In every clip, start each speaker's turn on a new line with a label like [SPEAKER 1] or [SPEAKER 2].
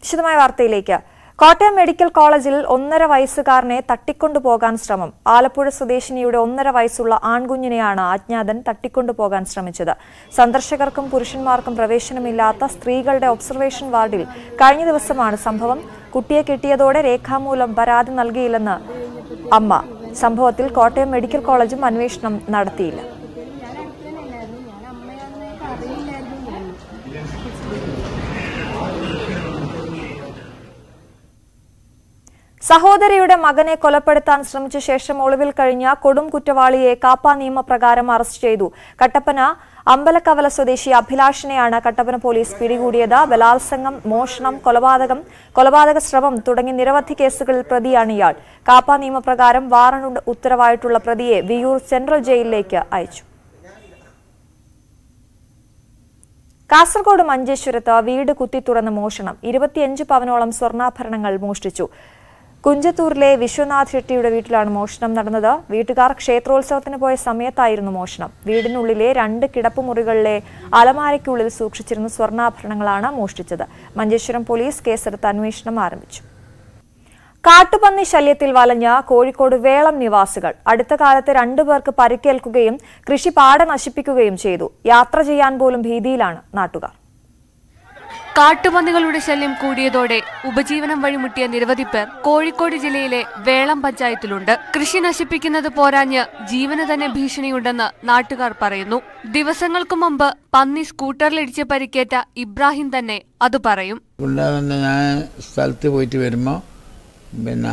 [SPEAKER 1] വിശദമായ വാർത്തയിലേക്ക് കോട്ടയം മെഡിക്കൽ കോളേജിൽ ഒന്നര വയസ്സുകാരനെ തട്ടിക്കൊണ്ടുപോകാൻ ശ്രമം ആലപ്പുഴ സ്വദേശിനിയുടെ ഒന്നര വയസ്സുള്ള ആൺകുഞ്ഞിനെയാണ് അജ്ഞാതൻ തട്ടിക്കൊണ്ടുപോകാൻ ശ്രമിച്ചത് സന്ദർശകർക്കും പുരുഷന്മാർക്കും പ്രവേശനമില്ലാത്ത സ്ത്രീകളുടെ ഒബ്സർവേഷൻ വാർഡിൽ കഴിഞ്ഞ ദിവസമാണ് സംഭവം കുട്ടിയെ കിട്ടിയതോടെ രേഖാമൂലം പരാതി നൽകിയില്ലെന്ന് അമ്മ സംഭവത്തിൽ കോട്ടയം മെഡിക്കൽ കോളേജും അന്വേഷണം നടത്തിയില്ല
[SPEAKER 2] ഞാൻ അടുത്തന്നെയല്ലായിരുന്നു ഞാൻ അമ്മയാണെന്ന് അറിയില്ലായിരുന്നു ഞാൻ
[SPEAKER 1] സഹോദരിയുടെ മകനെ കൊലപ്പെടുത്താൻ ശ്രമിച്ച ശേഷം ഒളിവിൽ കഴിഞ്ഞ കൊടും കുറ്റവാളിയെ കാപ്പ നിയമപ്രകാരം അറസ്റ്റ് ചെയ്തു കട്ടപ്പന അമ്പലക്കവല സ്വദേശി അഭിലാഷിനെയാണ് കട്ടപ്പന പോലീസ് പിടികൂടിയത് ബലാത്സംഗം മോഷണം കൊലപാതകം കൊലപാതക ശ്രമം തുടങ്ങി നിരവധി കേസുകളിൽ പ്രതിയാണ് ഇയാൾ കാപ്പ നിയമപ്രകാരം വാറണ്ട് ഉത്തരവായിട്ടുള്ള പ്രതിയെ വിയൂർ സെൻട്രൽ ജയിലിലേക്ക് അയച്ചു കാസർഗോഡ് മഞ്ചേശ്വരത്ത് വീട് കുത്തി തുറന്ന് മോഷണം ഇരുപത്തിയഞ്ച് പവനോളം സ്വർണ്ണാഭരണങ്ങൾ മോഷ്ടിച്ചു കുഞ്ചത്തൂരിലെ വിശ്വനാഥ് ഷെട്ടിയുടെ വീട്ടിലാണ് മോഷണം നടന്നത് വീട്ടുകാർ ക്ഷേത്രോത്സവത്തിന് പോയ സമയത്തായിരുന്നു മോഷണം വീടിനുള്ളിലെ രണ്ട് കിടപ്പുമുറികളിലെ അലമാരയ്ക്കുള്ളിൽ സൂക്ഷിച്ചിരുന്ന സ്വർണ്ണാഭരണങ്ങളാണ് മോഷ്ടിച്ചത് മഞ്ചേശ്വരം പോലീസ് കേസെടുത്ത് അന്വേഷണം ആരംഭിച്ചു കാട്ടുപന്നി ശല്യത്തിൽ വലഞ്ഞ കോഴിക്കോട് വേളം നിവാസികൾ അടുത്ത കാലത്ത് രണ്ടുപേർക്ക് പരിക്കേൽക്കുകയും കൃഷി പാടെ നശിപ്പിക്കുകയും ചെയ്തു യാത്ര ചെയ്യാൻ പോലും ഭീതിയിലാണ് നാട്ടുകാർ
[SPEAKER 3] കാട്ടുപന്നികളുടെ ശല്യം കൂടിയതോടെ ഉപജീവനം വഴിമുട്ടിയ നിരവധി പേർ കോഴിക്കോട് ജില്ലയിലെ വേളം പഞ്ചായത്തിലുണ്ട് കൃഷി നശിപ്പിക്കുന്നത് പോരാഞ്ഞ് ജീവന് തന്നെ ഭീഷണിയുണ്ടെന്ന് നാട്ടുകാർ പറയുന്നു ദിവസങ്ങൾക്കു മുമ്പ് പന്നി സ്കൂട്ടറിലിടിച്ച് പരിക്കേറ്റ ഇബ്രാഹിം തന്നെ അത് പറയും
[SPEAKER 4] ഉണ്ടാകുന്ന ഞാൻ സ്ഥലത്ത് പോയിട്ട് വരുമ്പോൾ പിന്നെ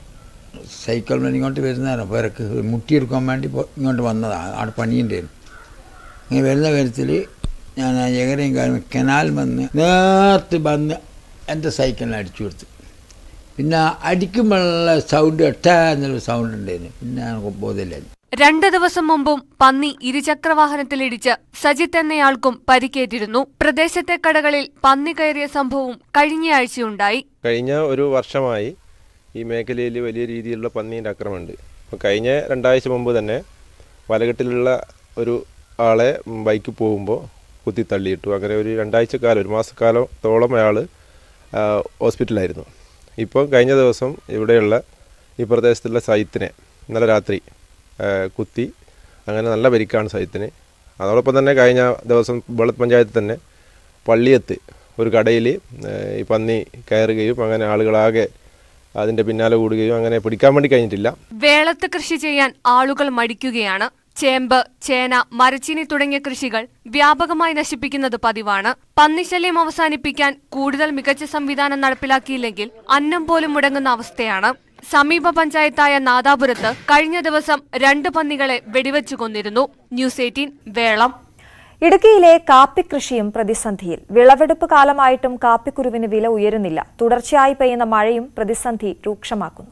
[SPEAKER 4] സൈക്കിൾ മേലെ ഇങ്ങോട്ട് വരുന്നതാണ് പേർക്ക് മുട്ടിയെടുക്കാൻ വേണ്ടി പോ- ഇങ്ങോട്ട് വന്നതാണ് അവിടെ പണിയുണ്ടായിരുന്നു ഇങ്ങനെ വരുന്ന കാര്യത്തിൽ ഞാൻ ആ എകരയും കാര്യം കനാൽ വന്ന് നേരത്തെ വന്ന് എൻ്റെ സൈക്കിളിനെ അടിച്ചു കൊടുത്തു പിന്നെ അടിക്കുമ്പോഴുള്ള സൗണ്ട് ഒറ്റ എന്നുള്ള സൗണ്ട് ഉണ്ടായിരുന്നു പിന്നെ എനിക്ക് ബോധമില്ലായിരുന്നു
[SPEAKER 3] രണ്ട് ദിവസം മുമ്പും പന്നി ഇരുചക്രവാഹനത്തിലിടിച്ച് സജിത്ത് എന്നയാൾക്കും പരിക്കേറ്റിരുന്നു പ്രദേശത്തെ കടകളിൽ പന്നി കയറിയ സംഭവവും കഴിഞ്ഞയാഴ്ചയുണ്ടായി
[SPEAKER 5] കഴിഞ്ഞ ഒരു വർഷമായി ഈ മേഖലയിൽ വലിയ രീതിയിലുള്ള പന്നീൻ്റെ ആക്രമണമുണ്ട് അപ്പോൾ കഴിഞ്ഞ രണ്ടാഴ്ച മുമ്പ് തന്നെ വലകെട്ടിലുള്ള ഒരു ആളെ ബൈക്ക് പോകുമ്പോൾ കുത്തി തള്ളിയിട്ടു അങ്ങനെ ഒരു രണ്ടാഴ്ച കാലം ഒരു മാസക്കാലത്തോളം അയാൾ ഹോസ്പിറ്റലായിരുന്നു ഇപ്പോൾ കഴിഞ്ഞ ദിവസം ഇവിടെയുള്ള ഈ പ്രദേശത്തുള്ള സൈത്തിനെ ഇന്നലെ രാത്രി ആ, കുത്തി അങ്ങനെ നല്ല പരിക്കാണ് സൈത്തിന് അതോടൊപ്പം തന്നെ കഴിഞ്ഞ ദിവസം വെള്ളത്ത് പഞ്ചായത്തിൽ തന്നെ പള്ളിയത്ത് ഒരു കടയിൽ ഈ പന്നി കയറുകയും അങ്ങനെ ആളുകളാകെ അതിൻ്റെ പിന്നാലെ കൂടുകയും അങ്ങനെ പിടിക്കാൻ വേണ്ടി കഴിഞ്ഞിട്ടില്ല
[SPEAKER 3] വേളത്ത് കൃഷി ചെയ്യാൻ ആളുകൾ മടിക്കുകയാണ് ചേമ്പ് ചേന മരച്ചീനി തുടങ്ങിയ കൃഷികൾ വ്യാപകമായി നശിപ്പിക്കുന്നത് പതിവാണ് പന്നിശല്യം അവസാനിപ്പിക്കാൻ കൂടുതൽ മികച്ച സംവിധാനം നടപ്പിലാക്കിയില്ലെങ്കിൽ അന്നം പോലും മുടങ്ങുന്ന അവസ്ഥയാണ് സമീപ പഞ്ചായത്തായ നാദാപുരത്ത് കഴിഞ്ഞ ദിവസം രണ്ട് പന്നികളെ വെടിവെച്ചു കൊന്നിരുന്നു ന്യൂസ് എയ്റ്റീൻ വേളം
[SPEAKER 1] ഇടുക്കിയിലെ കാപ്പി കൃഷിയും പ്രതിസന്ധിയിൽ വിളവെടുപ്പ് കാലമായിട്ടും കാപ്പിക്കുരുവിന് വില ഉയരുന്നില്ല തുടർച്ചയായി പെയ്യുന്ന മഴയും പ്രതിസന്ധി രൂക്ഷമാക്കുന്നു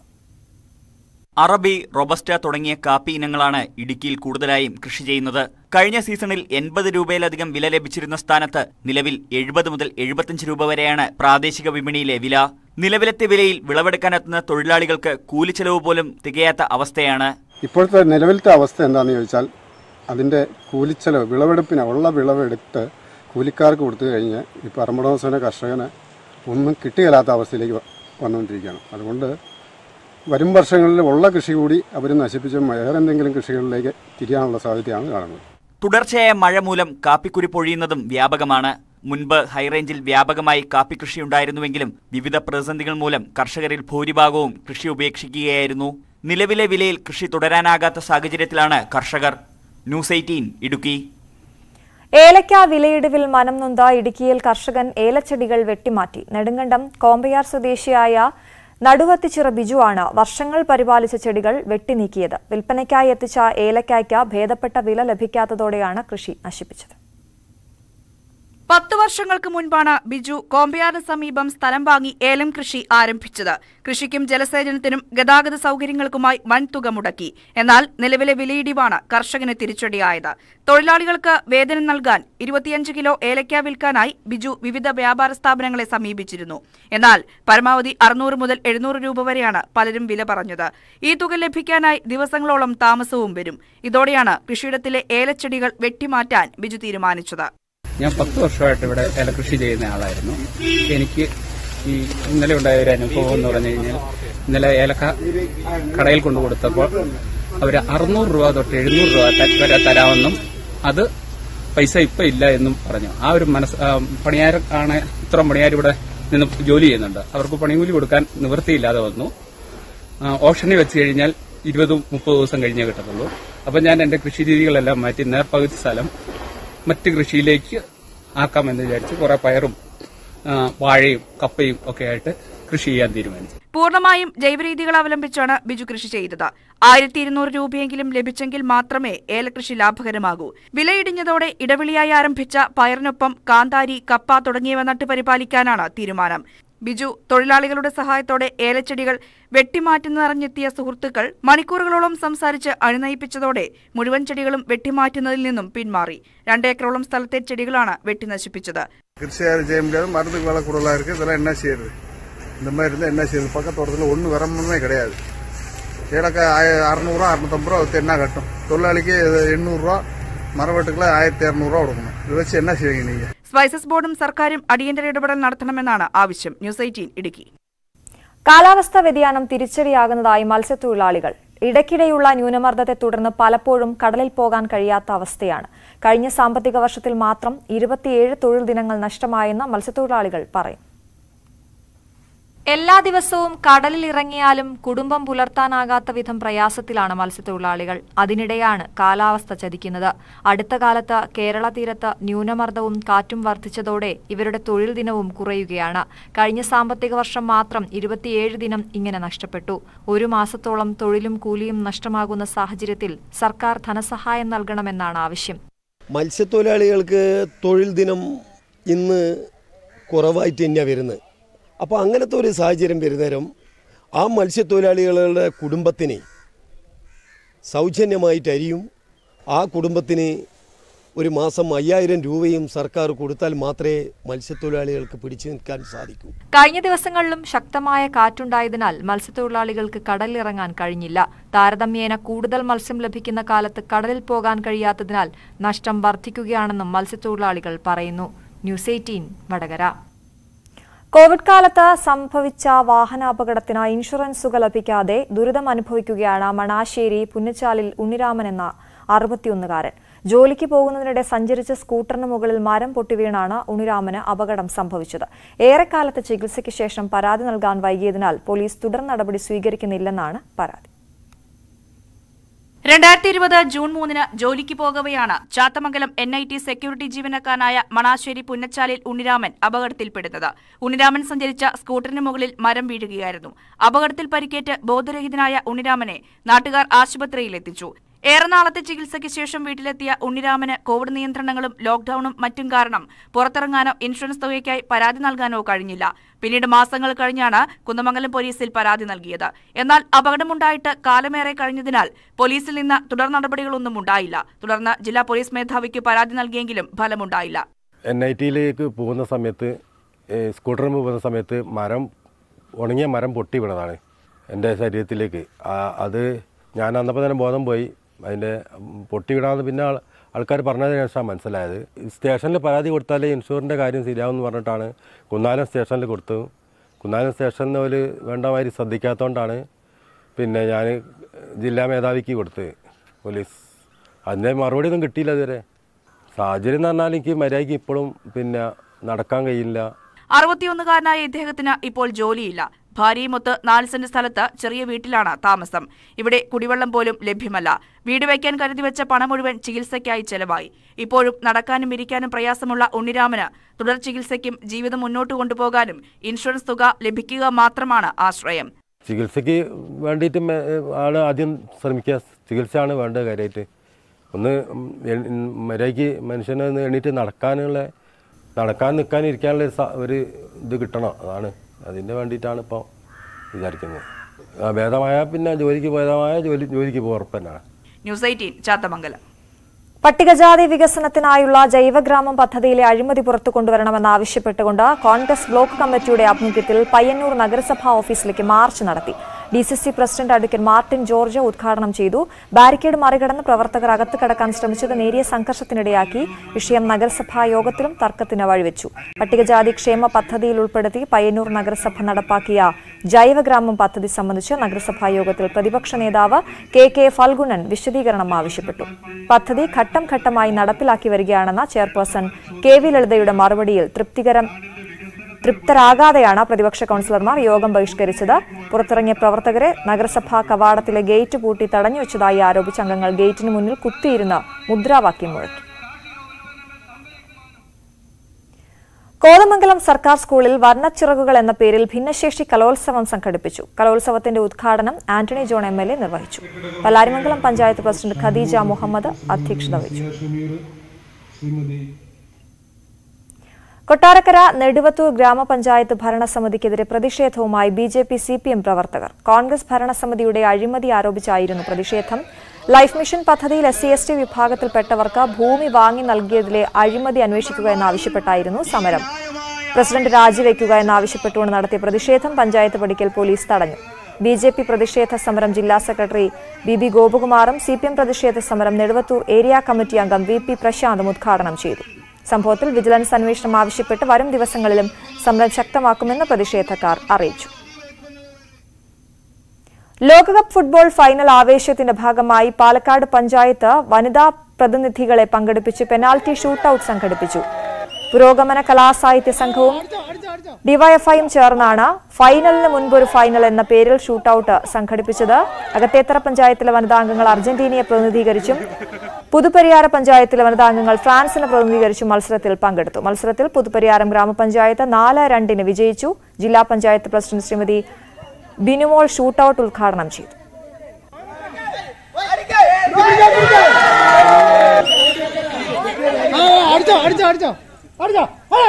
[SPEAKER 6] അറബി റൊബസ്റ്റ തുടങ്ങിയ കാപ്പി ഇനങ്ങളാണ് ഇടുക്കിയിൽ കൂടുതലായും കൃഷി ചെയ്യുന്നത് കഴിഞ്ഞ സീസണിൽ എൺപത് രൂപയിലധികം വില ലഭിച്ചിരുന്ന സ്ഥാനത്ത് നിലവിൽ എഴുപത് മുതൽ എഴുപത്തിയഞ്ച് രൂപ വരെയാണ് പ്രാദേശിക വിപണിയിലെ വില നിലവിലത്തെ വിലയിൽ വിളവെടുക്കാനെത്തുന്ന തൊഴിലാളികൾക്ക് കൂലിച്ചെലവ് പോലും തികയാത്ത അവസ്ഥയാണ്
[SPEAKER 7] ഇപ്പോഴത്തെ നിലവിലത്തെ അവസ്ഥ എന്താണെന്ന് ചോദിച്ചാൽ അതിൻ്റെ കൂലിച്ചെലവ് വിളവെടുപ്പിന് ഉള്ള വിളവെടുത്ത് കൂലിക്കാർക്ക് കൊടുത്തു കഴിഞ്ഞ് ഈ പറമ്പടോസന കർഷകന് ഒന്നും കിട്ടുകയില്ലാത്ത അവസ്ഥയിലേക്ക് വ- വന്നുകൊണ്ടിരിക്കുകയാണ് അതുകൊണ്ട് വരും വർഷങ്ങളിൽ ഉള്ള കൃഷി കൂടി അവർ നശിപ്പിച്ച് വേറെ എന്തെങ്കിലും കൃഷികളിലേക്ക് തിരിയാനുള്ള സാധ്യതയാണ് കാണുന്നത്
[SPEAKER 6] തുടർച്ചയായ മഴ മൂലം കാപ്പിക്കുരി പൊഴിയുന്നതും വ്യാപകമാണ് മുൻപ് ഹൈറേഞ്ചിൽ വ്യാപകമായി കാപ്പി കൃഷി ഉണ്ടായിരുന്നുവെങ്കിലും വിവിധ പ്രതിസന്ധികൾ മൂലം കർഷകരിൽ ഭൂരിഭാഗവും കൃഷി ഉപേക്ഷിക്കുകയായിരുന്നു നിലവിലെ വിലയിൽ കൃഷി തുടരാനാകാത്ത സാഹചര്യത്തിലാണ് കർഷകർ ന്യൂസ് എയ്റ്റീൻ ഇടുക്കി
[SPEAKER 1] ഏലക്ക വിലയിടിവിൽ മനം നൊന്ത ഇടുക്കിയിൽ കർഷകൻ ഏലച്ചെടികൾ വെട്ടിമാറ്റി നെടുങ്കണ്ടം കോമ്പയാർ സ്വദേശിയായ നടുവത്തിച്ചിറ ബിജുവാണ് വർഷങ്ങൾ പരിപാലിച്ച ചെടികൾ വെട്ടിനീക്കിയത് വിൽപ്പനയ്ക്കായി എത്തിച്ച ഏലക്കായ്ക്ക് ഭേദപ്പെട്ട വില ലഭിക്കാത്തതോടെയാണ് കൃഷി നശിപ്പിച്ചത്
[SPEAKER 8] പത്ത് വർഷങ്ങൾക്ക് മുൻപാണ് ബിജു കോമ്പയാറിന് സമീപം സ്ഥലം വാങ്ങി ഏലം കൃഷി ആരംഭിച്ചത് കൃഷിക്കും ജലസേചനത്തിനും ഗതാഗത സൗകര്യങ്ങൾക്കുമായി വൻതുക മുടക്കി എന്നാൽ നിലവിലെ വിലയിടിവാണ് കർഷകന് തിരിച്ചടിയായത് തൊഴിലാളികൾക്ക് വേതനം നൽകാൻ ഇരുപത്തിയഞ്ച് കിലോ ഏലക്ക വിൽക്കാനായി ബിജു വിവിധ വ്യാപാര സ്ഥാപനങ്ങളെ സമീപിച്ചിരുന്നു എന്നാൽ പരമാവധി അറുന്നൂറ് മുതൽ എഴുന്നൂറ് രൂപ വരെയാണ് പലരും വില പറഞ്ഞത് ഈ തുക ലഭിക്കാനായി ദിവസങ്ങളോളം താമസവും വരും ഇതോടെയാണ് കൃഷിയിടത്തിലെ ഏലച്ചെടികൾ വെട്ടിമാറ്റാൻ ബിജു തീരുമാനിച്ചത്
[SPEAKER 9] ഞാൻ പത്ത് വർഷമായിട്ട് ഇവിടെ ഏലകൃഷി ചെയ്യുന്ന ആളായിരുന്നു എനിക്ക് ഈ ഇന്നലെ ഉണ്ടായ ഒരു അനുഭവം എന്ന് പറഞ്ഞു കഴിഞ്ഞാൽ ഇന്നലെ ഏലക്ക കടയിൽ കൊണ്ടു കൊടുത്തപ്പോൾ അവർ അറുന്നൂറ് രൂപ തൊട്ട് എഴുന്നൂറ് രൂപ ത- വരെ തരാമെന്നും അത് പൈസ ഇപ്പൊ ഇല്ല എന്നും പറഞ്ഞു ആ ഒരു മനസ്സ് ആ, പണിയാർ ആണ് ഇത്രയും പണിയാർ ഇവിടെ നിന്ന് ജോലി ചെയ്യുന്നുണ്ട് അവർക്ക് പണികൂലി കൊടുക്കാൻ നിവൃത്തിയില്ലാതെ വന്നു ആ, ഓപ്ഷനിൽ വെച്ച് കഴിഞ്ഞാൽ ഇരുപതും മുപ്പത് ദിവസം കഴിഞ്ഞേ കിട്ടത്തുള്ളൂ അപ്പൊ ഞാൻ എന്റെ കൃഷി രീതികളെല്ലാം മാറ്റി നേർപകുതി സ്ഥലം മറ്റ് കൃഷിയിലേക്ക് ആക്കാമെന്ന് വിചാരിച്ച് കുറെ പയറും ആ, വാഴയും കപ്പയും ഒക്കെ ആയിട്ട് കൃഷി ചെയ്യാൻ തീരുമാനിച്ചു
[SPEAKER 8] പൂർണ്ണമായും ജൈവരീതികൾ അവലംബിച്ചാണ് ബിജു കൃഷി ചെയ്തത് ആയിരത്തി ഇരുന്നൂറ് രൂപയെങ്കിലും ലഭിച്ചെങ്കിൽ മാത്രമേ ഏലകൃഷി ലാഭകരമാകൂ വിലയിടിഞ്ഞതോടെ ഇടവിളിയായി ആരംഭിച്ച പയറിനൊപ്പം കാന്താരി കപ്പ തുടങ്ങിയവ നട്ടുപരിപാലിക്കാനാണ് തീരുമാനം ബിജു തൊഴിലാളികളുടെ സഹായത്തോടെ ഏലച്ചെടികൾ വെട്ടിമാറ്റുന്നറിഞ്ഞെത്തിയ സുഹൃത്തുക്കൾ മണിക്കൂറുകളോളം സംസാരിച്ച് അണിനയിപ്പിച്ചതോടെ മുഴുവൻ ചെടികളും വെട്ടിമാറ്റുന്നതിൽ നിന്നും പിന്മാറി രണ്ടേക്കറോളം സ്ഥലത്തെ ചെടികളാണ് വെട്ടിനശിപ്പിച്ചത്
[SPEAKER 10] கிருஷி யாரும் செய்ய முடியாது மருந்துக்கு விலை கூடுதலாக இருக்குது இதெல்லாம் என்ன செய்யறது இந்த மாதிரி இருந்தால் என்ன செய்யுது பக்கத்து தோட்டத்தில் ஒன்றும் விரம்பமே கிடையாது ஏலக்காய் ஆய அறநூறுவா அறுநூத்தம்பது ரூபா வித்து என்ன கட்டும் தொழிலாளிக்கு இது எண்ணூறுரூவா மரவெட்டுக்குலாம் ஆயிரத்தி இரநூறுவா கொடுக்கணும் இதை வச்சு என்ன செய்வீங்க நீங்கள்
[SPEAKER 8] സ്പൈസസ് ബോർഡും സർക്കാരും അടിയന്തര ഇടപെടൽ നടത്തണമെന്നാണ് ആവശ്യം ന്യൂസ് എയ്റ്റീൻ ഇടുക്കി
[SPEAKER 1] കാലാവസ്ഥാ വ്യതിയാനം തിരിച്ചടിയാകുന്നതായി മത്സ്യത്തൊഴിലാളികൾ ഇടയ്ക്കിടെയുള്ള ന്യൂനമർദ്ദത്തെ തുടർന്ന് പലപ്പോഴും കടലിൽ പോകാൻ കഴിയാത്ത അവസ്ഥയാണ് കഴിഞ്ഞ സാമ്പത്തിക വർഷത്തിൽ മാത്രം ഇരുപത്തിയേഴ് തൊഴിൽ ദിനങ്ങൾ നഷ്ടമായെന്ന് മത്സ്യത്തൊഴിലാളികൾ പറയും എല്ലാ ദിവസവും കടലിൽ ഇറങ്ങിയാലും കുടുംബം പുലർത്താനാകാത്ത വിധം പ്രയാസത്തിലാണ് മത്സ്യത്തൊഴിലാളികൾ അതിനിടെയാണ് കാലാവസ്ഥ ചതിക്കുന്നത് അടുത്ത കാലത്ത് കേരള തീരത്ത് ന്യൂനമർദ്ദവും കാറ്റും വർദ്ധിച്ചതോടെ ഇവരുടെ തൊഴിൽ ദിനവും കുറയുകയാണ് കഴിഞ്ഞ സാമ്പത്തിക വർഷം മാത്രം ഇരുപത്തിയേഴ് ദിനം ഇങ്ങനെ നഷ്ടപ്പെട്ടു ഒരു മാസത്തോളം തൊഴിലും കൂലിയും നഷ്ടമാകുന്ന സാഹചര്യത്തിൽ സർക്കാർ ധനസഹായം നൽകണമെന്നാണ് ആവശ്യം
[SPEAKER 11] മത്സ്യത്തൊഴിലാളികൾക്ക് തൊഴിൽ ദിനം ഇന്ന് കുറവായിട്ട് തന്നെയാണ് വരുന്നത് അപ്പോൾ അങ്ങനത്തെ ഒരു സാഹചര്യം വരുന്നേരം ആ മത്സ്യത്തൊഴിലാളികളുടെ കുടുംബത്തിന് സൗജന്യമായിട്ട് അരിയും ആ കുടുംബത്തിന് ഒരു മാസം അയ്യായിരം രൂപയും സർക്കാർ കൊടുത്താൽ മാത്രമേ മത്സ്യത്തൊഴിലാളികൾക്ക് പിടിച്ചു നിൽക്കാൻ സാധിക്കൂ
[SPEAKER 1] കഴിഞ്ഞ ദിവസങ്ങളിലും ശക്തമായ കാറ്റുണ്ടായതിനാൽ മത്സ്യത്തൊഴിലാളികൾക്ക് കടലിലിറങ്ങാൻ കഴിഞ്ഞില്ല താരതമ്യേന കൂടുതൽ മത്സ്യം ലഭിക്കുന്ന കാലത്ത് കടലിൽ പോകാൻ കഴിയാത്തതിനാൽ നഷ്ടം വർദ്ധിക്കുകയാണെന്നും മത്സ്യത്തൊഴിലാളികൾ പറയുന്നു ന്യൂസ് എയ്റ്റീൻ വടകര കോവിഡ് കാലത്ത് സംഭവിച്ച വാഹനാപകടത്തിന് ഇൻഷുറൻസുകൾ ലഭിക്കാതെ ദുരിതം അനുഭവിക്കുകയാണ് മണാശ്ശേരി പുന്നച്ചാലിൽ ഉണ്ണിരാമൻ എന്ന അറുപത്തിയൊന്നുകാരൻ ജോലിക്ക് പോകുന്നതിനിടെ സഞ്ചരിച്ച സ്കൂട്ടറിന് മുകളിൽ മരം പൊട്ടിവീണാണ് ഉണ്ണിരാമന് അപകടം സംഭവിച്ചത് ഏറെക്കാലത്തെ ചികിത്സയ്ക്ക് ശേഷം പരാതി നൽകാൻ വൈകിയതിനാൽ പോലീസ് തുടർ നടപടി സ്വീകരിക്കുന്നില്ലെന്നാണ് പരാതി
[SPEAKER 8] രണ്ടായിരത്തി ഇരുപത് ജൂൺ മൂന്നിന് ജോലിക്ക് പോകവെയാണ് Chathamangalam N I T security ജീവനക്കാരനായ മണാശ്ശേരി പുന്നച്ചാലിൽ ഉണ്ണിരാമൻ അപകടത്തിൽപ്പെടുന്നത് ഉണ്ണിരാമൻ സഞ്ചരിച്ച സ്കൂട്ടറിന് മുകളിൽ മരം വീഴുകയായിരുന്നു അപകടത്തിൽ പരിക്കേറ്റ് ബോധരഹിതനായ ഉണ്ണിരാമനെ നാട്ടുകാർ ആശുപത്രിയിൽ എത്തിച്ചു ഏറെ നാളത്തെ ചികിത്സയ്ക്ക് ശേഷം വീട്ടിലെത്തിയ ഉണ്ണിരാമന് കോവിഡ് നിയന്ത്രണങ്ങളും ലോക്ഡൌണും മറ്റും കാരണം പുറത്തിറങ്ങാനോ ഇൻഷുറൻസ് തുകയ്ക്കായി പരാതി നൽകാനോ കഴിഞ്ഞില്ല പിന്നീട് മാസങ്ങൾ കഴിഞ്ഞാണ് കുന്നമംഗലം പോലീസിൽ പരാതി നൽകിയത് എന്നാൽ അപകടമുണ്ടായിട്ട് കാലമേറെ കഴിഞ്ഞതിനാൽ പോലീസിൽ നിന്ന് തുടർ നടപടികളൊന്നും ഉണ്ടായില്ല തുടർന്ന് ജില്ലാ പോലീസ് മേധാവിക്ക് പരാതി നൽകിയെങ്കിലും ഫലമുണ്ടായില്ല
[SPEAKER 5] എൻ ഐ ടിയിലേക്ക് പോകുന്ന സമയത്ത് ഏ, സ്കൂട്ടറിൽ പോകുന്ന സമയത്ത് മരം ഉണങ്ങിയ മരം പൊട്ടി വീണതാണ് എൻ്റെ ശരീരത്തിലേക്ക് ആ, അത് ഞാൻ അന്നപ്പോൾ തന്നെ ബോധം പോയി അതിൻ്റെ ഉം, പൊട്ടി വീണാന്ന് പിന്നെ ആൾ ആൾക്കാർ പറഞ്ഞതിന് ശേഷമാണ് മനസ്സിലായത് സ്റ്റേഷനിൽ പരാതി കൊടുത്താലേ ഇൻഷുറിൻ്റെ കാര്യം ശരിയാവും എന്ന് പറഞ്ഞിട്ടാണ് കുന്നാലം സ്റ്റേഷനിൽ കൊടുത്തു കുന്നാലം സ്റ്റേഷനിൽ ഒരു വേണ്ട മാതിരി ശ്രദ്ധിക്കാത്തതുകൊണ്ടാണ് പിന്നെ ഞാൻ ജില്ലാ മേധാവിക്ക് കൊടുത്ത് പോലീസ് അതിൻ്റെ മറുപടി ഒന്നും കിട്ടിയില്ല ഇതുവരെ സാഹചര്യം എന്ന് പറഞ്ഞാൽ എനിക്ക് മര്യാദയ്ക്ക് ഇപ്പോഴും പിന്നെ നടക്കാൻ കഴിയില്ല
[SPEAKER 8] അറുപത്തിയൊന്നുകാരനായ ഇദ്ദേഹത്തിന് ഇപ്പോൾ ജോലിയില്ല ഭാര്യയുമൊത്ത് നാല് സെന്റ് സ്ഥലത്ത് ചെറിയ വീട്ടിലാണ് താമസം ഇവിടെ കുടിവെള്ളം പോലും ലഭ്യമല്ല വീട് വയ്ക്കാൻ കരുതി വെച്ച പണം മുഴുവൻ ചികിത്സയ്ക്കായി ചെലവായി ഇപ്പോഴും നടക്കാനും ഇരിക്കാനും പ്രയാസമുള്ള ഉണ്ണിരാമന് തുടർ ചികിത്സയ്ക്കും ജീവിതം മുന്നോട്ട് കൊണ്ടുപോകാനും ഇൻഷുറൻസ് തുക ലഭിക്കുക മാത്രമാണ് ആശ്രയം
[SPEAKER 5] ചികിത്സയ്ക്ക് വേണ്ടിയിട്ട് മേ- ആള് ആദ്യം ശ്രമിക്കുക ചികിത്സയാണ് വേണ്ടത് കാര്യമായിട്ട് ഒന്ന് എ- മര്യാദയ്ക്ക് മനുഷ്യനെ ഒന്ന് എണീറ്റ് നടക്കാനുള്ള നടക്കാൻ നിൽക്കാൻ ഇരിക്കാനുള്ള ഒരു സ- ഒരു ഇത് കിട്ടണം അതാണ് അതിൻ്റെ വേണ്ടിയിട്ടാണ് ഇപ്പോൾ വിചാരിക്കുന്നത് ആ, ഭേദമായ പിന്നെ ജോലിക്ക് ഭേദമായ ജോലി ജോലിക്ക് പോകും ഉറപ്പ് തന്നെയാണ്
[SPEAKER 8] ന്യൂസ് എയ്റ്റീൻ ചാത്തമംഗലം
[SPEAKER 1] പട്ടികജാതി വികസനത്തിനായുള്ള ജൈവഗ്രാമം പദ്ധതിയിലെ അഴിമതി പുറത്തു കൊണ്ടുവരണമെന്നാവശ്യപ്പെട്ടുകൊണ്ട് കോൺഗ്രസ് ബ്ലോക്ക് കമ്മിറ്റിയുടെ ആഭിമുഖ്യത്തിൽ പയ്യന്നൂർ നഗരസഭാ ഓഫീസിലേക്ക് മാർച്ച് നടത്തി D C C president advocate Martin George ഉദ്ഘാടനം ചെയ്തു ബാരിക്കേഡ് മറികടന്ന് പ്രവർത്തകർ അകത്ത് കടക്കാൻ ശ്രമിച്ചത് നേരിയ സംഘർഷത്തിനിടയാക്കി വിഷയം നഗരസഭാ യോഗത്തിലും തർക്കത്തിന് വഴിവെച്ചു പട്ടികജാതി ക്ഷേമ പദ്ധതിയിൽ ഉൾപ്പെടുത്തി പയ്യന്നൂർ നഗരസഭ നടപ്പാക്കിയ ജൈവഗ്രാമം പദ്ധതി സംബന്ധിച്ച് നഗരസഭാ യോഗത്തിൽ പ്രതിപക്ഷ നേതാവ് കെ കെ ഫൽഗുണൻ വിശദീകരണം ആവശ്യപ്പെട്ടു പദ്ധതി ഘട്ടം ഘട്ടമായി നടപ്പിലാക്കി വരികയാണെന്ന ചെയർപേഴ്സൺ കെ വി ലളിതയുടെ മറുപടിയിൽ തൃപ്തികരം തൃപ്തരാകാതെയാണ് പ്രതിപക്ഷ കൌൺസിലർമാർ യോഗം ബഹിഷ്കരിച്ചത് പുറത്തിറങ്ങിയ പ്രവർത്തകരെ നഗരസഭാ കവാടത്തിലെ ഗേറ്റ് പൂട്ടി തടഞ്ഞുവെച്ചതായി ആരോപിച്ച അംഗങ്ങൾ ഗേറ്റിന് മുന്നിൽ കുത്തിയിരുന്ന് മുദ്രാവാക്യം മുഴക്കി കോതമംഗലം സർക്കാർ സ്കൂളിൽ വർണ്ണച്ചിറകുകൾ എന്ന പേരിൽ ഭിന്നശേഷി കലോത്സവം സംഘടിപ്പിച്ചു കലോത്സവത്തിന്റെ ഉദ്ഘാടനം Antony John M L A നിർവഹിച്ചു പല്ലാരിമംഗലം പഞ്ചായത്ത് പ്രസിഡന്റ് ഖദീജ മുഹമ്മദ് അധ്യക്ഷത വഹിച്ചു കൊട്ടാരക്കര നെടുവത്തൂർ ഗ്രാമപഞ്ചായത്ത് ഭരണസമിതിക്കെതിരെ പ്രതിഷേധവുമായി B J P C P M പ്രവർത്തകർ കോൺഗ്രസ് ഭരണസമിതിയുടെ അഴിമതി ആരോപിച്ചായിരുന്നു പ്രതിഷേധം ലൈഫ് മിഷൻ പദ്ധതിയിൽ എസ് സി എസ് ടി വിഭാഗത്തിൽപ്പെട്ടവർക്ക് ഭൂമി വാങ്ങി നൽകിയതിലെ അഴിമതി അന്വേഷിക്കുക എന്നാവശ്യപ്പെട്ടായിരുന്നു സമരം പ്രസിഡന്റ് രാജിവെക്കുക എന്നാവശ്യപ്പെട്ടുകൊണ്ട് നടത്തിയ പ്രതിഷേധം പഞ്ചായത്ത് പടിക്കൽ പോലീസ് തടഞ്ഞു ബി ജെ പി പ്രതിഷേധ സമരം ജില്ലാ സെക്രട്ടറി ബി ബി ഗോപകുമാറും സി പി എം പ്രതിഷേധ സമരം നെടുവത്തൂർ ഏരിയ കമ്മിറ്റി അംഗം വി പി പ്രശാന്തും ഉദ്ഘാടനം ചെയ്തു സംഭവത്തിൽ വിജിലൻസ് അന്വേഷണം ആവശ്യപ്പെട്ട് വരും ദിവസങ്ങളിലും സമരം ശക്തമാക്കുമെന്ന് പ്രതിഷേധക്കാർ അറിയിച്ചു ലോകകപ്പ് ഫുട്ബോൾ ഫൈനൽ ആവേശത്തിന്റെ ഭാഗമായി പാലക്കാട് പഞ്ചായത്ത് വനിതാ പ്രതിനിധികളെ പങ്കെടുപ്പിച്ച് പെനാൽറ്റി ഷൂട്ടൌട്ട് സംഘടിപ്പിച്ചു പുരോഗമന കലാസാഹിത്യ സംഘവും ഡിവൈഎഫ്ഐയും ചേർന്നാണ് ഫൈനലിന് മുൻപ് ഒരു ഫൈനൽ എന്ന പേരിൽ ഷൂട്ടൌട്ട് സംഘടിപ്പിച്ചത് അകത്തേത്തറ പഞ്ചായത്തിലെ വനിതാംഗങ്ങൾ അർജന്റീനയെ പ്രതിനിധീകരിച്ചും പുതുപരിയാര പഞ്ചായത്തിലെ വനിതാംഗങ്ങൾ ഫ്രാൻസിനെ പ്രതിനിധീകരിച്ചും മത്സരത്തിൽ പങ്കെടുത്തു മത്സരത്തിൽ പുതുപരിയാരം ഗ്രാമപഞ്ചായത്ത് നാല് രണ്ടിന് വിജയിച്ചു ജില്ലാ പഞ്ചായത്ത് പ്രസിഡന്റ് ശ്രീമതി ബിനുമോൾ ഷൂട്ടൌട്ട് ഉദ്ഘാടനം ചെയ്തു
[SPEAKER 12] അടിച്ചോ അടിച്ചോ അടിച്ചോ അടിച്ചോ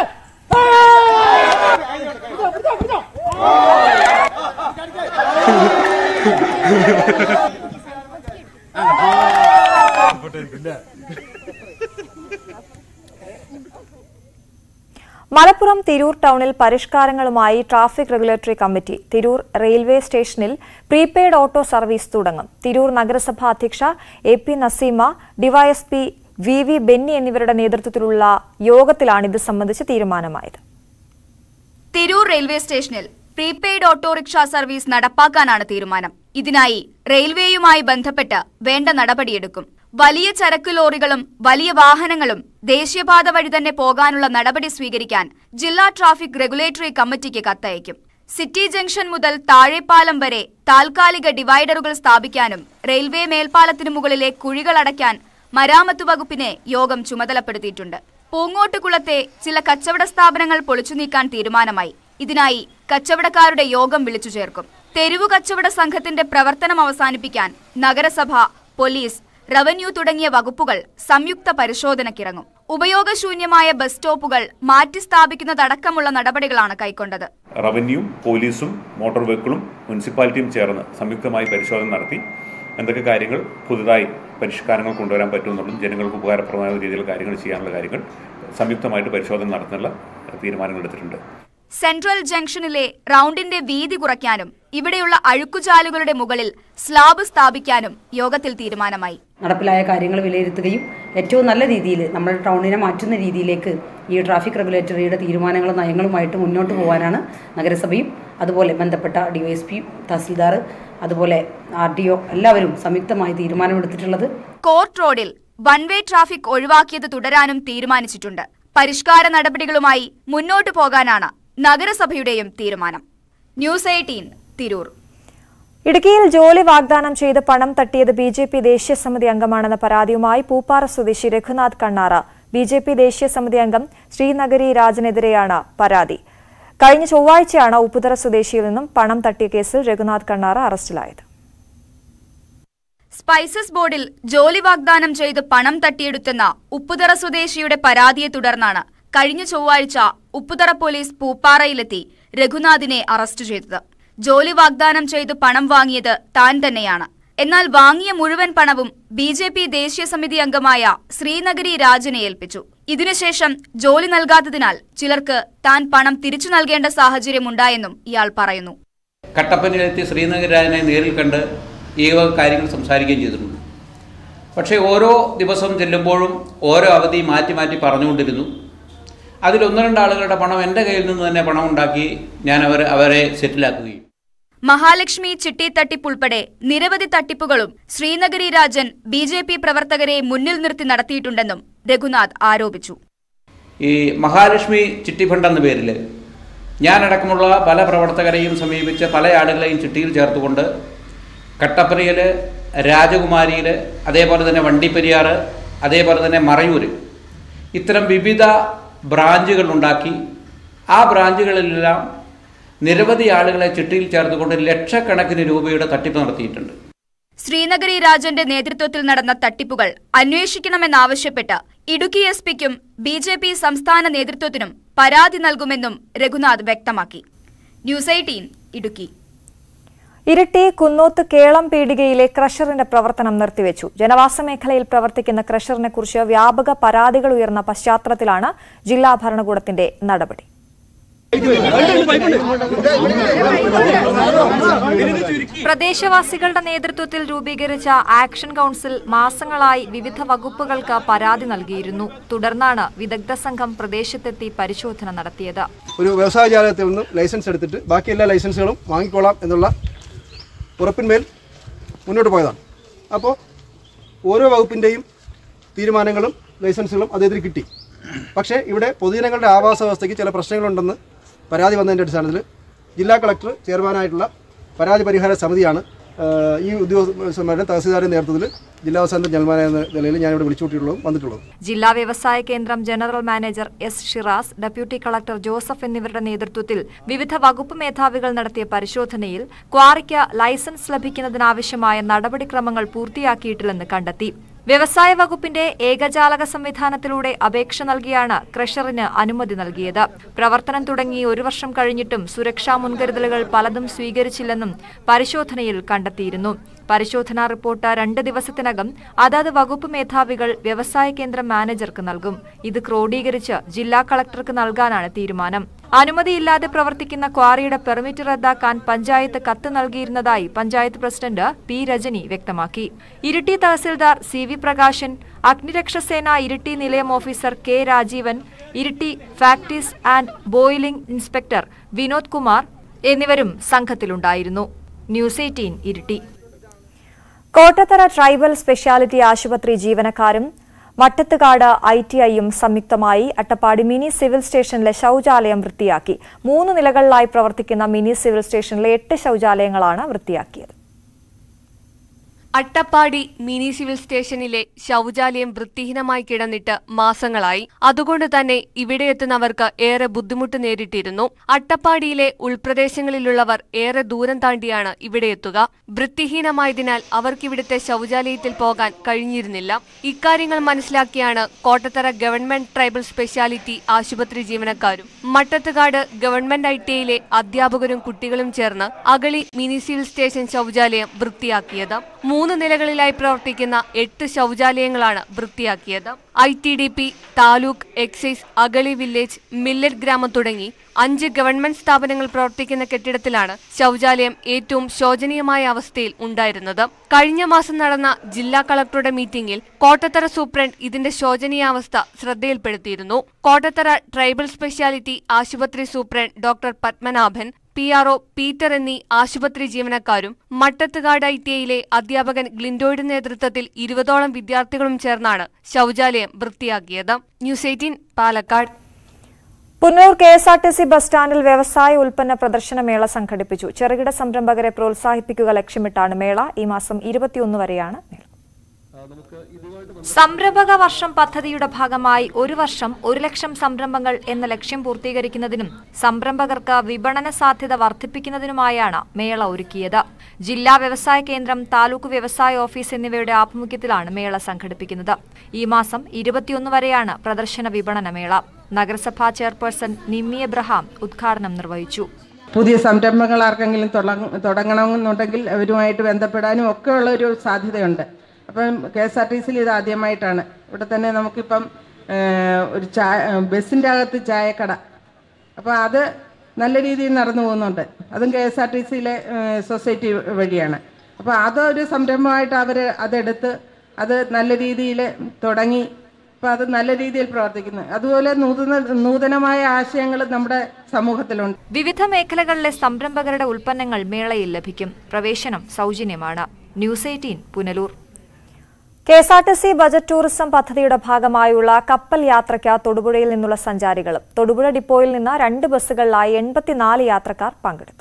[SPEAKER 1] മലപ്പുറം തിരൂർ ടൗണിൽ പരിഷ്കാരങ്ങളുമായി traffic regulatory committee Tirur railway സ്റ്റേഷനിൽ പ്രീപെയ്ഡ് ഓട്ടോ സർവീസ് തുടങ്ങും തിരൂർ നഗരസഭാ അധ്യക്ഷ A P Naseema DYSP V V Benny എന്നിവരുടെ നേതൃത്വത്തിലുള്ള യോഗത്തിലാണ് ഇത് സംബന്ധിച്ച് തീരുമാനമായത്
[SPEAKER 13] തിരൂർ റെയിൽവേ സ്റ്റേഷനിൽ പ്രീപെയ്ഡ് ഓട്ടോറിക്ഷ സർവീസ് നടപ്പാക്കാനാണ് തീരുമാനം ഇതിനായി റെയിൽവേയുമായി ബന്ധപ്പെട്ട് വേണ്ട നടപടിയെടുക്കും വലിയ ചരക്ക് ലോറികളും വലിയ വാഹനങ്ങളും ദേശീയപാത വഴി തന്നെ പോകാനുള്ള നടപടി സ്വീകരിക്കാൻ ജില്ലാ ട്രാഫിക് റെഗുലേറ്ററി കമ്മിറ്റിക്ക് കത്തയക്കും സിറ്റി ജംഗ്ഷൻ മുതൽ താഴെപ്പാലം വരെ താൽക്കാലിക ഡിവൈഡറുകൾ സ്ഥാപിക്കാനും റെയിൽവേ മേൽപ്പാലത്തിനു മുകളിലെ കുഴികൾ അടയ്ക്കാൻ മരാമത്ത് വകുപ്പിനെ യോഗം ചുമതലപ്പെടുത്തിയിട്ടുണ്ട് പൂങ്ങോട്ടുകുളത്തെ ചില കച്ചവട സ്ഥാപനങ്ങൾ പൊളിച്ചു നീക്കാൻ തീരുമാനമായി ഇതിനായി കച്ചവടക്കാരുടെ യോഗം വിളിച്ചു ചേർക്കും തെരുവു കച്ചവട സംഘത്തിന്റെ പ്രവർത്തനം അവസാനിപ്പിക്കാൻ നഗരസഭ പോലീസ് റവന്യൂ തുടങ്ങിയ വകുപ്പുകൾ സംയുക്ത പരിശോധനയ്ക്കിറങ്ങും ഉപയോഗശൂന്യമായ ബസ് സ്റ്റോപ്പുകൾ മാറ്റി സ്ഥാപിക്കുന്നതടക്കമുള്ള നടപടികളാണ് കൈക്കൊണ്ടത്
[SPEAKER 14] റവന്യൂ പോലീസും മോട്ടോർ വെഹിക്കിളും മുനിസിപ്പാലിറ്റിയും ചേർന്ന് സംയുക്തമായി പരിശോധന നടത്തി എന്തൊക്കെ കാര്യങ്ങൾ പുതുതായി പരിഷ്കാരങ്ങൾ കൊണ്ടുവരാൻ പറ്റുമെന്നുള്ളതും ജനങ്ങൾക്ക് ഉപകാരപ്രദമായ രീതിയിൽ കാര്യങ്ങൾ ചെയ്യാനുള്ള കാര്യങ്ങൾ സംയുക്തമായിട്ട് പരിശോധന നടത്താനുള്ള തീരുമാനങ്ങൾ എടുത്തിട്ടുണ്ട്
[SPEAKER 13] സെൻട്രൽ ജംഗ്ഷനിലെ റൗണ്ടിന്റെ വീതി കുറയ്ക്കാനും ഇവിടെയുള്ള അഴുക്കുചാലുകളുടെ മുകളിൽ സ്ലാബ് സ്ഥാപിക്കാനും യോഗത്തിൽ തീരുമാനമായി
[SPEAKER 15] നടപ്പിലായ കാര്യങ്ങൾ വിലയിരുത്തുകയും ഏറ്റവും നല്ല രീതിയിൽ നമ്മുടെ ടൗണിനെ മാറ്റുന്ന രീതിയിലേക്ക് ഈ ട്രാഫിക് റെഗുലേറ്ററിയുടെ തീരുമാനങ്ങളും നയങ്ങളുമായിട്ട് മുന്നോട്ട് പോകാനാണ് നഗരസഭയും അതുപോലെ ബന്ധപ്പെട്ട ഡിവൈഎസ്പി തഹസിൽദാർ അതുപോലെ ആർ ഡി ഒ എല്ലാവരും സംയുക്തമായി തീരുമാനമെടുത്തിട്ടുള്ളത്
[SPEAKER 13] കോർട്ട് റോഡിൽ വൺ വേ ട്രാഫിക് ഒഴിവാക്കിയത് തുടരാനും തീരുമാനിച്ചിട്ടുണ്ട് പരിഷ്കാര നടപടികളുമായി മുന്നോട്ടു പോകാനാണ് നഗരസഭയുടെയും തീരുമാനം ന്യൂസ് എയ്റ്റീൻ തിരൂർ
[SPEAKER 1] ഇടുക്കിയിൽ ജോലി വാഗ്ദാനം ചെയ്ത് പണം തട്ടിയത് ബി ജെ പി ദേശീയ സമിതി അംഗമാണെന്ന പരാതിയുമായി പൂപ്പാറ സ്വദേശി Raghunath Kannara B J P ദേശീയ സമിതി അംഗം ശ്രീനഗരി രാജനെതിരെയാണ് പരാതി കഴിഞ്ഞ ചൊവ്വാഴ്ചയാണ് ഉപ്പുതറ സ്വദേശിയിൽ നിന്നും പണം തട്ടിയ കേസിൽ രഘുനാഥ് കണ്ണാറ അറസ്റ്റിലായത്
[SPEAKER 13] സ്പൈസസ് ബോർഡിൽ ജോലി വാഗ്ദാനം ചെയ്ത് പണം തട്ടിയെടുത്തെന്ന ഉപ്പുതറ സ്വദേശിയുടെ പരാതിയെ തുടർന്നാണ് കഴിഞ്ഞ ചൊവ്വാഴ്ച ഉപ്പുതറ പോലീസ് പൂപ്പാറയിലെത്തി രഘുനാഥിനെ അറസ്റ്റ് ചെയ്തത് ജോലി വാഗ്ദാനം ചെയ്ത് പണം വാങ്ങിയത് താൻ തന്നെയാണ് എന്നാൽ വാങ്ങിയ മുഴുവൻ പണവും ബി ജെ പി ദേശീയ സമിതി അംഗമായ ശ്രീനഗരി രാജനെ ഏൽപ്പിച്ചു ഇതിനുശേഷം ജോലി നൽകാത്തതിനാൽ ചിലർക്ക് താൻ പണം തിരിച്ചു നൽകേണ്ട സാഹചര്യമുണ്ടായെന്നും ഇയാൾ പറയുന്നു
[SPEAKER 16] കട്ടപ്പനയിലെത്തി ശ്രീനഗർ രാജനെ നേരിൽ കണ്ട് ഈ വക കാര്യങ്ങൾ സംസാരിക്കുകയും ചെയ്തിട്ടുണ്ട് പക്ഷേ ഓരോ ദിവസം ചെല്ലുമ്പോഴും ഓരോ അവധി മാറ്റി മാറ്റി പറഞ്ഞുകൊണ്ടിരുന്നു അതിൽ ഒന്ന് രണ്ട് ആളുകളുടെ പണം എൻ്റെ കയ്യിൽ നിന്ന് തന്നെ പണം ഉണ്ടാക്കി ഞാൻ അവർ അവരെ സെറ്റിലാക്കുകയും
[SPEAKER 13] മഹാലക്ഷ്മി ചിട്ടി തട്ടിപ്പ് ഉൾപ്പെടെ നിരവധി തട്ടിപ്പുകളും Srinagari Rajan B J P പ്രവർത്തകരെ മുന്നിൽ നിർത്തി നടത്തിയിട്ടുണ്ടെന്നും രഘുനാഥ് ആരോപിച്ചു
[SPEAKER 16] ഈ മഹാലക്ഷ്മി ചിട്ടി ഫണ്ട് എന്ന പേരിൽ ഞാനടക്കമുള്ള പല പ്രവർത്തകരെയും സമീപിച്ച് പല ആളുകളെയും ചിട്ടിയിൽ ചേർത്തുകൊണ്ട് കട്ടപ്പനയിൽ രാജകുമാരിയിൽ അതേപോലെ തന്നെ വണ്ടിപ്പെരിയാർ അതേപോലെ തന്നെ മറയൂർ ഇത്തരം വിവിധ ബ്രാഞ്ചുകൾ ഉണ്ടാക്കി ആ ബ്രാഞ്ചുകളിലെല്ലാം നിരവധി ആളുകളെ ചിട്ടിയിൽ ചേർത്തുകൊണ്ട് ലക്ഷക്കണക്കിന് രൂപയുടെ തട്ടിപ്പ് നടത്തിയിട്ടുണ്ട്
[SPEAKER 13] ശ്രീനഗരി രാജന്റെ നേതൃത്വത്തിൽ നടന്ന തട്ടിപ്പുകൾ അന്വേഷിക്കണമെന്നാവശ്യപ്പെട്ട് ഇടുക്കി എസ് പിക്കും ബി ജെ പി സംസ്ഥാന നേതൃത്വത്തിനും പരാതി നൽകുമെന്നും രഘുനാഥ് വ്യക്തമാക്കി ന്യൂസ് എയ്റ്റീൻ ഇടുക്കി
[SPEAKER 1] ഇരിട്ടി കുന്നോത്ത് കേളം പീടികയിലെ ക്രഷറിന്റെ പ്രവർത്തനം നിർത്തിവെച്ചു ജനവാസ മേഖലയിൽ പ്രവർത്തിക്കുന്ന ക്രഷറിനെ കുറിച്ച് വ്യാപക പരാതികൾ ഉയർന്ന പശ്ചാത്തലത്തിലാണ് ജില്ലാ ഭരണകൂടത്തിന്റെ നടപടി പ്രദേശവാസികളുടെ നേതൃത്വത്തിൽ രൂപീകരിച്ച ആക്ഷൻ കൌൺസിൽ മാസങ്ങളായി വിവിധ വകുപ്പുകൾക്ക് പരാതി നൽകിയിരുന്നു തുടർന്നാണ് വിദഗ്ധ സംഘം പ്രദേശത്തെത്തി പരിശോധന നടത്തിയത്
[SPEAKER 17] ഒരു വ്യവസായ ജാലകത്തിൽ നിന്നും ലൈസൻസ് എടുത്തിട്ട് ബാക്കി എല്ലാ ലൈസൻസുകളും വാങ്ങിക്കോളാം എന്നുള്ള ഉറപ്പിന്മേൽ മുന്നോട്ട് പോയതാണ് അപ്പോൾ ഓരോ വകുപ്പിൻ്റെയും തീരുമാനങ്ങളും ലൈസൻസുകളും അദ്ദേഹത്തിന് കിട്ടി പക്ഷേ ഇവിടെ പൊതുജനങ്ങളുടെ ആവാസ വ്യവസ്ഥയ്ക്ക് ചില പ്രശ്നങ്ങളുണ്ടെന്ന് പരാതി വന്നതിൻ്റെ അടിസ്ഥാനത്തിൽ ജില്ലാ കളക്ടർ ചെയർമാനായിട്ടുള്ള പരാതി പരിഹാര സമിതിയാണ് ആ, ഈ ഉദ്യോഗസ്ഥന്മാരുടെ തഹസീൽദാരുടെ നേതൃത്വത്തിൽ ജില്ലാ അവസാന ജനൽമാന എന്ന നിലയിൽ ഞാനിവിടെ വിളിച്ചുകൂട്ടിയിട്ടുള്ളതും വന്നിട്ടുള്ളതും
[SPEAKER 1] ജില്ലാ വ്യവസായ കേന്ദ്രം general manager S Shiraz deputy collector Joseph എന്നിവരുടെ നേതൃത്വത്തിൽ വിവിധ വകുപ്പ് മേധാവികൾ നടത്തിയ പരിശോധനയിൽ ക്വാറിക്ക് ലൈസൻസ് ലഭിക്കുന്നതിനാവശ്യമായ നടപടിക്രമങ്ങൾ പൂർത്തിയാക്കിയിട്ടില്ലെന്ന് കണ്ടെത്തി വ്യവസായ വകുപ്പിന്റെ ഏകജാലക സംവിധാനത്തിലൂടെ അപേക്ഷ നൽകിയാണ് ക്രഷറിന് അനുമതി നൽകിയത് പ്രവർത്തനം തുടങ്ങി ഒരു വർഷം കഴിഞ്ഞിട്ടും സുരക്ഷാ മുൻകരുതലുകൾ പലതും സ്വീകരിച്ചില്ലെന്നും പരിശോധനയിൽ കണ്ടെത്തിയിരുന്നു പരിശോധനാ റിപ്പോർട്ട് രണ്ട് ദിവസത്തിനകം അതത് വകുപ്പ് മേധാവികൾ വ്യവസായ കേന്ദ്രം മാനേജർക്ക് നൽകും ഇത് ക്രോഡീകരിച്ച് ജില്ലാ കളക്ടർക്ക് നൽകാനാണ് തീരുമാനം അനുമതിയില്ലാതെ പ്രവർത്തിക്കുന്ന ക്വാറിയുടെ പെർമിറ്റ് റദ്ദാക്കാൻ പഞ്ചായത്ത് കത്ത് നൽകിയിരുന്നതായി പഞ്ചായത്ത് പ്രസിഡന്റ് പി രജനി വ്യക്തമാക്കി ഇരിട്ടി തഹസിൽദാർ സി വി പ്രകാശൻ അഗ്നിരക്ഷസേന ഇരിട്ടി നിലയം officer K Rajeevan Iritty factories and boiling inspector Vinod Kumar എന്നിവരും സംഘത്തിലുണ്ടായിരുന്നു news eighteen Iritty Kottathara tribal speciality ആശുപത്രി ജീവനക്കാരും മട്ടത്തുകാട് ഐ ടി ഐയും സംയുക്തമായി അട്ടപ്പാടി മിനി സിവിൽ സ്റ്റേഷനിലെ ശൌചാലയം വൃത്തിയാക്കി മൂന്ന് നിലകളിലായി പ്രവർത്തിക്കുന്ന മിനി സിവിൽ സ്റ്റേഷനിലെ എട്ട് ശൌചാലയങ്ങളാണ് വൃത്തിയാക്കിയത്
[SPEAKER 3] അട്ടപ്പാടി മിനി സിവിൽ സ്റ്റേഷനിലെ ശൗചാലയം വൃത്തിഹീനമായി കിടന്നിട്ട് മാസങ്ങളായി അതുകൊണ്ട് തന്നെ ഇവിടെ എത്തുന്നവർക്ക് ഏറെ ബുദ്ധിമുട്ട് നേരിട്ടിരുന്നു അട്ടപ്പാടിയിലെ ഉൾപ്രദേശങ്ങളിലുള്ളവർ ഏറെ ദൂരം താണ്ടിയാണ് ഇവിടെ എത്തുക വൃത്തിഹീനമായതിനാൽ അവർക്കിവിടുത്തെ ശൗചാലയത്തിൽ പോകാൻ കഴിഞ്ഞിരുന്നില്ല ഇക്കാര്യങ്ങൾ മനസ്സിലാക്കിയാണ് കോട്ടത്തറ ഗവൺമെന്റ് ട്രൈബൽ സ്പെഷ്യാലിറ്റി ആശുപത്രി ജീവനക്കാരും മട്ടത്തുകാട് ഗവൺമെന്റ് ഐ ടി ഐയിലെ അധ്യാപകരും കുട്ടികളും ചേർന്ന് അഗളി മിനി സിവിൽ സ്റ്റേഷൻ ശൗചാലയം വൃത്തിയാക്കിയത് മൂന്ന് നിലകളിലായി പ്രവർത്തിക്കുന്ന എട്ട് ശൗചാലയങ്ങളാണ് വൃത്തിയാക്കിയത് I T D P taluk excise Agali village millet ഗ്രാമം തുടങ്ങി അഞ്ച് ഗവൺമെന്റ് സ്ഥാപനങ്ങൾ പ്രവർത്തിക്കുന്ന കെട്ടിടത്തിലാണ് ശൗചാലയം ഏറ്റവും ശോചനീയമായ അവസ്ഥയിൽ ഉണ്ടായിരുന്നത് കഴിഞ്ഞ മാസം നടന്ന ജില്ലാ കളക്ടറുടെ മീറ്റിംഗിൽ കോട്ടത്തറ സൂപ്രണ്ട് ഇതിന്റെ ശോചനീയാവസ്ഥ ശ്രദ്ധയിൽപ്പെടുത്തിയിരുന്നു കോട്ടത്തറ ട്രൈബൽ സ്പെഷ്യാലിറ്റി ആശുപത്രി superintendent doctor Padmanabhan P R O Peter എന്നീ ആശുപത്രി ജീവനക്കാരും മട്ടത്തുകാട് ഐ ടി ഐയിലെ അധ്യാപകൻ ഗ്ലിൻഡോയുടെ നേതൃത്വത്തിൽ ഇരുപതോളം വിദ്യാർത്ഥികളും ചേർന്നാണ് ശൗചാലയം വൃത്തിയാക്കിയത് news eighteen Palakkad
[SPEAKER 1] Punnoor K S R T C bus സ്റ്റാൻഡിൽ വ്യവസായ ഉൽപ്പന്ന പ്രദർശന മേള സംഘടിപ്പിച്ചു ചെറുകിട സംരംഭകരെ പ്രോത്സാഹിപ്പിക്കുക ലക്ഷ്യമിട്ടാണ് മേള ഈ മാസം ഇരുപത്തിയൊന്ന് വരെയാണ് മേള സംരംഭക വർഷം പദ്ധതിയുടെ ഭാഗമായി ഒരു വർഷം ഒരു ലക്ഷം സംരംഭങ്ങൾ എന്ന ലക്ഷ്യം പൂർത്തീകരിക്കുന്നതിനും സംരംഭകർക്ക് വിപണന സാധ്യത വർദ്ധിപ്പിക്കുന്നതിനുമായാണ് മേള ഒരുക്കിയത് ജില്ലാ വ്യവസായ കേന്ദ്രം താലൂക്ക് വ്യവസായ ഓഫീസ് എന്നിവയുടെ ആഭിമുഖ്യത്തിലാണ് മേള സംഘടിപ്പിക്കുന്നത് ഈ മാസം ഇരുപത്തിയൊന്ന് വരെയാണ് പ്രദർശന വിപണന മേള നഗരസഭാ ചെയർപേഴ്സൺ നിമ്മി എബ്രഹാം ഉദ്ഘാടനം നിർവഹിച്ചു
[SPEAKER 18] പുതിയ സംരംഭങ്ങൾ ആർക്കെങ്കിലും തുടങ്ങ- തുടങ്ങണമെന്നുണ്ടെങ്കിൽ അവരുമായിട്ട് ബന്ധപ്പെടാനും ഒക്കെ ഉള്ള ഒരു സാധ്യതയുണ്ട് അപ്പം കെ എസ് ആർ ടി സിയിൽ ഇത് ആദ്യമായിട്ടാണ് ഇവിടെ തന്നെ നമുക്കിപ്പം ഏഹ്, ഒരു ചായ ബസ്സിൻ്റെ അകത്ത് ചായക്കട അപ്പോൾ അത് നല്ല രീതിയിൽ നടന്നു പോകുന്നുണ്ട് അതും കെ എസ് ആർ ടി സിയിലെ സൊസൈറ്റി വഴിയാണ് അപ്പോൾ അതൊരു സംരംഭമായിട്ട് അവർ അതെടുത്ത് അത് നല്ല രീതിയിൽ തുടങ്ങി അപ്പോൾ അത് നല്ല രീതിയിൽ പ്രവർത്തിക്കുന്നു അതുപോലെ നൂതന നൂതനമായ ആശയങ്ങൾ നമ്മുടെ സമൂഹത്തിലുണ്ട്
[SPEAKER 1] വിവിധ മേഖലകളിലെ സംരംഭകരുടെ ഉൽപ്പന്നങ്ങൾ മേളയിൽ ലഭിക്കും പ്രവേശനം സൗജന്യമാണ് news eighteen Punalur K S R T C budget tourism പദ്ധതിയുടെ ഭാഗമായുള്ള കപ്പൽ യാത്രയ്ക്ക് തൊടുപുഴയിൽ നിന്നുള്ള സഞ്ചാരികളും തൊടുപുഴ ഡിപ്പോയിൽ നിന്ന് രണ്ട് ബസ്സുകളിലായി എൺപത്തിനാല് യാത്രക്കാർ പങ്കെടുത്തു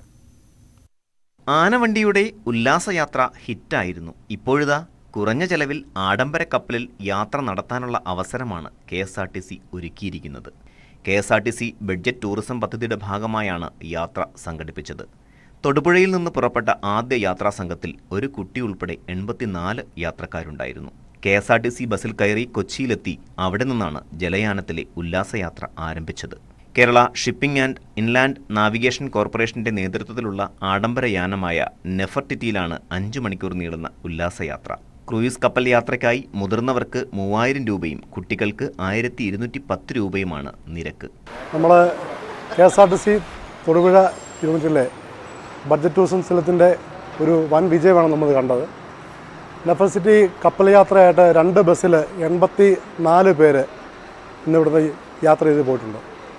[SPEAKER 19] ആനവണ്ടിയുടെ ഉല്ലാസയാത്ര ഹിറ്റായിരുന്നു ഇപ്പോഴിതാ കുറഞ്ഞ ചെലവിൽ ആഡംബര കപ്പലിൽ യാത്ര നടത്താനുള്ള അവസരമാണ് K S R T C ഒരുക്കിയിരിക്കുന്നത് K S R T C budget tourism പദ്ധതിയുടെ ഭാഗമായാണ് യാത്ര സംഘടിപ്പിച്ചത് തൊടുപുഴയിൽ നിന്ന് പുറപ്പെട്ട ആദ്യ യാത്രാ സംഘത്തിൽ ഒരു കുട്ടി ഉൾപ്പെടെ എൺപത്തിനാല് യാത്രക്കാരുണ്ടായിരുന്നു K S R T C ബസ്സിൽ കയറി കൊച്ചിയിലെത്തി അവിടെ നിന്നാണ് ജലയാനത്തിലെ ഉല്ലാസയാത്ര ആരംഭിച്ചത് Kerala shipping and inland navigation കോർപ്പറേഷന്റെ നേതൃത്വത്തിലുള്ള ആഡംബര യാനമായ നെഫർട്ടിറ്റിയിലാണ് അഞ്ചു മണിക്കൂർ നീളുന്ന ഉല്ലാസയാത്ര ക്രൂയിസ് കപ്പൽ യാത്രയ്ക്കായി മുതിർന്നവർക്ക് മൂവായിരം രൂപയും കുട്ടികൾക്ക് ആയിരത്തി ഇരുന്നൂറ്റി പത്ത് രൂപയുമാണ് നിരക്ക്
[SPEAKER 20] നമ്മൾ K S R T C Thodupuzha യൂണിറ്റിലെ ബഡ്ജറ്റ് ടൂറിസം സ്ഥലത്തിൻ്റെ ഒരു വൻ വിജയമാണ് നമ്മൾ കണ്ടത് നെഫർ സിറ്റി കപ്പൽ യാത്രയായിട്ട് രണ്ട് ബസ്സിൽ എൺപത്തി നാല് പേര് ഇന്ന് ഇവിടുന്ന് യാത്ര ചെയ്ത് പോയിട്ടുണ്ട്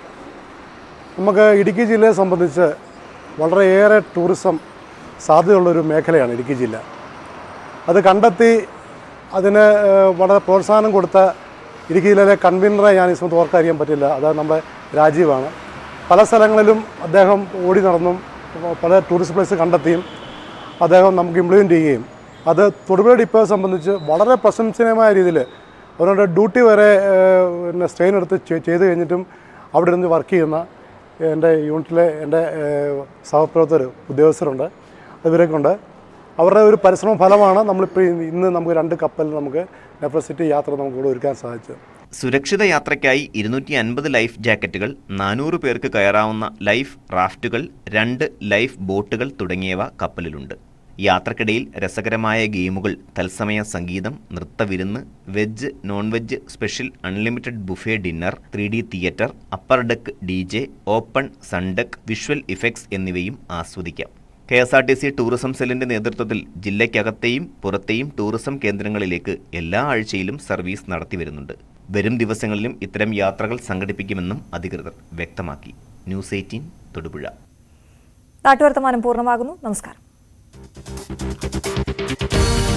[SPEAKER 20] നമുക്ക് ഇടുക്കി ജില്ലയെ സംബന്ധിച്ച് വളരെയേറെ ടൂറിസം സാധ്യതയുള്ളൊരു മേഖലയാണ് ഇടുക്കി ജില്ല അത് കണ്ടെത്തി അതിന് ഏഹ്, വളരെ പ്രോത്സാഹനം കൊടുത്ത ഇടുക്കി ജില്ലയിലെ കൺവീനറെ ഞാൻ ഈ സമയത്ത് ഓർക്കാതിരിക്കാൻ പറ്റില്ല അത് നമ്മുടെ രാജീവാണ് പല സ്ഥലങ്ങളിലും അദ്ദേഹം ഓടി നടന്നും പല ടൂറിസ്റ്റ് പ്ലേസ് കണ്ടെത്തിയും അദ്ദേഹം നമുക്ക് ഇംപ്ലിമെൻ്റ് ചെയ്യുകയും അത് തൊടുപുഴ ഡിപ്പോയെ സംബന്ധിച്ച് വളരെ പ്രശംസനീയമായ രീതിയിൽ അവരുടെ ഡ്യൂട്ടി വരെ ഏഹ്, പിന്നെ സ്ട്രെയിൻ എടുത്ത് ചെ- ചെയ്ത് കഴിഞ്ഞിട്ടും അവിടെ ഇരുന്ന് വർക്ക് ചെയ്യുന്ന എൻ്റെ യൂണിറ്റിലെ എൻ്റെ ഏഹ്, സഹപ്രവർത്തകർ ഉദ്യോഗസ്ഥരുണ്ട് ഇവരൊക്കെ ഉണ്ട് അവരുടെ ഒരു പരിശ്രമ ഫലമാണ് നമ്മളിപ്പോൾ ഇന്ന് നമുക്ക് രണ്ട് കപ്പൽ നമുക്ക് നെഫ്രസിറ്റി യാത്ര നമുക്ക് ഇവിടെ ഒരുക്കാൻ സാധിച്ചത്
[SPEAKER 19] സുരക്ഷിത യാത്രയ്ക്കായി ഇരുന്നൂറ്റി അൻപത് ലൈഫ് ജാക്കറ്റുകൾ നാനൂറ് പേർക്ക് കയറാവുന്ന ലൈഫ് റാഫ്റ്റുകൾ രണ്ട് ലൈഫ് ബോട്ടുകൾ തുടങ്ങിയവ കപ്പലിലുണ്ട് യാത്രക്കിടയിൽ രസകരമായ ഗെയിമുകൾ തത്സമയ സംഗീതം നൃത്തവിരുന്ന് veg non veg special unlimited buffet dinner three D theatre upper deck D J open sundeck visual effects എന്നിവയും ആസ്വദിക്കാം K S R T C tourism സെല്ലിന്റെ നേതൃത്വത്തിൽ ജില്ലയ്ക്കകത്തെയും പുറത്തെയും ടൂറിസം കേന്ദ്രങ്ങളിലേക്ക് എല്ലാ ആഴ്ചയിലും സർവീസ് നടത്തിവരുന്നുണ്ട് വരും ദിവസങ്ങളിലും ഇത്തരം യാത്രകൾ സംഘടിപ്പിക്കുമെന്നും അധികൃതർ വ്യക്തമാക്കി ന്യൂസ് എയ്റ്റീൻ തൊടുപുഴ
[SPEAKER 1] നാട്ടുവർത്തമാനം പൂർണ്ണമാകുന്നു നമസ്കാരം